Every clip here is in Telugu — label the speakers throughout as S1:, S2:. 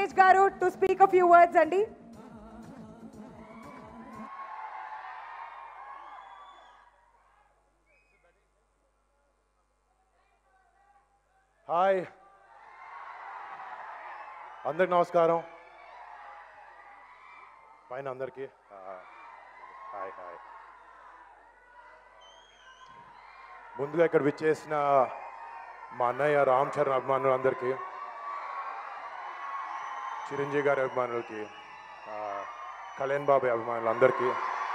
S1: Ramesh garu to speak a few words అండి
S2: హాయ్ అందరికి నమస్కారం పైన అందరికీ ఆ, హాయ్ హాయ్ ముందుగా ఇక్కడ విచ్చేసిన మా అన్నయ్య రామ్ చరణ్ అభిమానులు అందరికీ చిరంజీవి గారి అభిమానులకి ఆ, కళ్యాణ్ బాబాయ్ అభిమానులు అందరికీ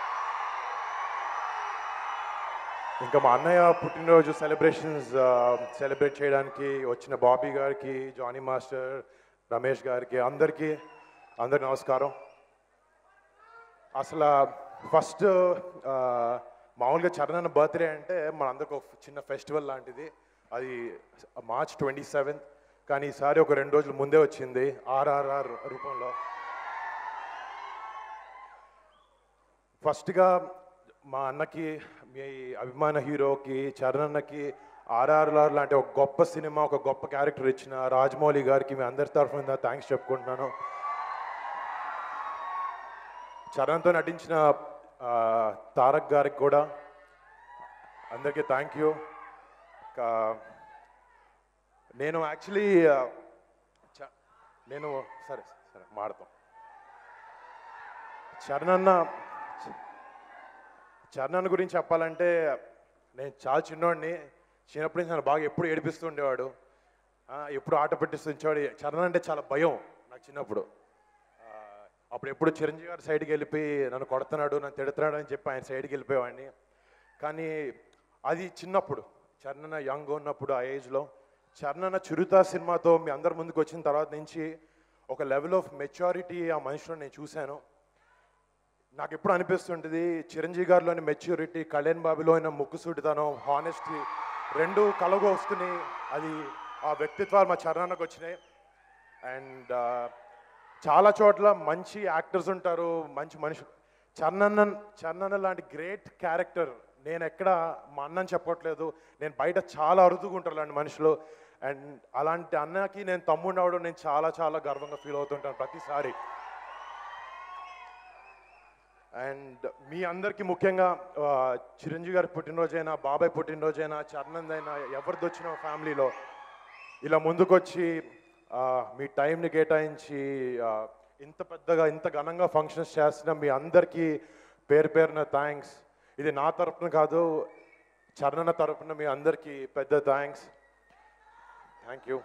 S2: ఇంకా మా అన్నయ్య పుట్టినరోజు సెలబ్రేషన్స్ సెలబ్రేట్ చేయడానికి వచ్చిన బాబీ గారికి జానీ మాస్టర్ రమేష్ గారికి అందరికీ అందరికి నమస్కారం అసలు ఫస్ట్ మామూలుగా చరణ్ బర్త్డే అంటే మనందరికి ఒక చిన్న ఫెస్టివల్ లాంటిది అది మార్చ్ ట్వంటీ సెవెంత్ కానీ ఈసారి ఒక రెండు రోజుల ముందే వచ్చింది ఆర్ఆర్ఆర్ రూపంలో ఫస్ట్గా మా అన్నకి మీ అభిమాన హీరోకి చరణ్ అన్నకి ఆర్ఆర్ఆర్ లాంటి ఒక గొప్ప సినిమా ఒక గొప్ప క్యారెక్టర్ ఇచ్చిన రాజమౌళి గారికి మీ అందరి తరఫున థ్యాంక్స్ చెప్పుకుంటున్నాను చరణ్తో నటించిన ఆ, తారక్ గారికి కూడా అందరికీ థ్యాంక్ యూ నేను యాక్చువల్లీ నేను సరే సరే మాడతాం చరణ్ అన్న చరణ్ గురించి చెప్పాలంటే నేను చాలా చిన్నోడిని చిన్నప్పటి నుంచి నన్ను బాగా ఎప్పుడు ఏడిపిస్తూ ఉండేవాడు ఆ, ఎప్పుడు ఆట పెట్టిస్తుంచేవాడు చరణ్ అంటే చాలా భయం నాకు చిన్నప్పుడు ఆ, అప్పుడు ఎప్పుడు చిరంజీవి గారి సైడ్కి వెళ్ళిపోయి నన్ను కొడుతున్నాడు నన్ను తిడుతున్నాడు అని చెప్పి ఆయన సైడ్కి వెళ్ళిపోయేవాడిని కానీ అది చిన్నప్పుడు చరణ్ యంగ్ ఉన్నప్పుడు ఆ ఏజ్లో చరణ్ చిరుత సినిమాతో మీ అందరి ముందుకు వచ్చిన తర్వాత నుంచి ఒక లెవెల్ ఆఫ్ మెచ్యూరిటీ ఆ మనిషిలో నేను చూశాను నాకు ఎప్పుడు అనిపిస్తుంటుంది చిరంజీవి గారిలోని మెచ్యూరిటీ కళ్యాణ్ బాబులో అయిన ముక్కుసూటితనం హానెస్టీ రెండు కలగ వస్తున్నాయి అది ఆ వ్యక్తిత్వాలు మా చరణానికి వచ్చినాయి అండ్ చాలా చోట్ల మంచి యాక్టర్స్ ఉంటారు మంచి మనుషులు చరణన్న చరణన్న లాంటి గ్రేట్ క్యారెక్టర్ నేను ఎక్కడ మా అన్నని చెప్పట్లేదు నేను బయట చాలా అరుదుగా ఉంటారు అలాంటి మనుషులు అండ్ అలాంటి అన్నకి నేను తమ్ముడు అవడం నేను చాలా చాలా గర్వంగా ఫీల్ అవుతుంటాను ప్రతిసారి అండ్ మీ అందరికీ ముఖ్యంగా ఆ, చిరంజీవి గారి పుట్టినరోజైనా బాబాయ్ పుట్టినరోజైనా చరణంద్ అయినా ఎవరిది వచ్చిన ఫ్యామిలీలో ఇలా ముందుకొచ్చి ఆ, మీ టైంని కేటాయించి ఆ, ఇంత పెద్దగా ఇంత ఘనంగా ఫంక్షన్స్ చేస్తున్న మీ అందరికీ పేరు పేరున థ్యాంక్స్ ఇది నా తరపున కాదు చరణన తరపున మీ అందరికీ పెద్ద థ్యాంక్స్ థ్యాంక్ యూ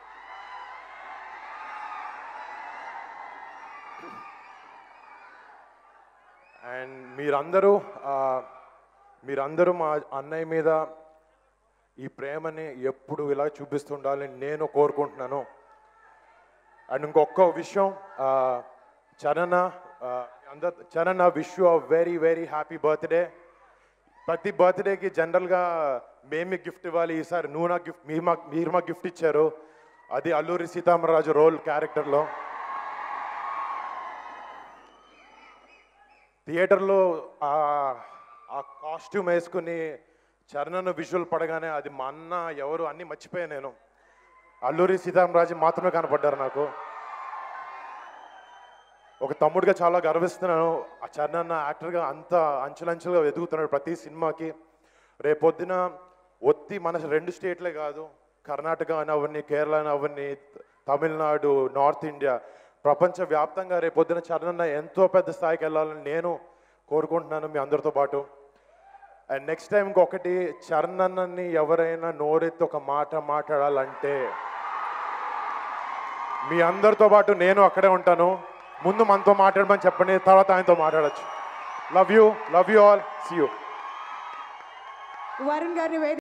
S2: అండ్ మీరందరూ ఆ, మీరందరూ మా అన్నయ్య మీద ఈ ప్రేమని ఎప్పుడు ఇలా చూపిస్తుండాలని నేను కోరుకుంటున్నాను అండ్ ఇంకొక విషయం ఆ, చరణ్ ఆ, అందరు Charan wish you very very happy birthday ప్రతి బర్త్డేకి జనరల్గా మేమే గిఫ్ట్ ఇవ్వాలి ఈసారి నువ్వు నాకు గిఫ్ట్ మీరు మాకు మీరు మాకు గిఫ్ట్ ఇచ్చారు అది అల్లూరి సీతారామరాజు రోల్ క్యారెక్టర్లో థియేటర్లో ఆ ఆ కాస్ట్యూమ్ వేసుకుని చరణను విజువల్ పడగానే అది మా అన్న ఎవరు అన్నీ మర్చిపోయాను నేను అల్లూరి సీతారామరాజు మాత్రమే కనపడ్డారు నాకు ఒక తమ్ముడిగా చాలా గర్విస్తున్నాను ఆ చరణ్ అన్న యాక్టర్గా అంత అంచెలంచెలుగా ఎదుగుతున్నాడు ప్రతి సినిమాకి రేపొద్దున ఒత్తి మన రెండు స్టేట్లే కాదు కర్ణాటక అని అవన్నీ కేరళ అని అవన్నీ తమిళనాడు నార్త్ ఇండియా ప్రపంచ వ్యాప్తంగా రేపొద్దున చరణ్ అన్న ఎంతో పెద్ద స్థాయికి వెళ్ళాలని నేను కోరుకుంటున్నాను మీ అందరితో పాటు అండ్ నెక్స్ట్ టైం ఇంకొకటి చరణ్ అన్నని ఎవరైనా నోరెత్తి ఒక మాట మాట్లాడాలంటే మీ అందరితో పాటు నేను అక్కడే ఉంటాను ముందు మనతో మాట్లాడమని చెప్పండి తర్వాత ఆయనతో మాట్లాడచ్చు love you love you all see you
S1: Varun గారిని వేది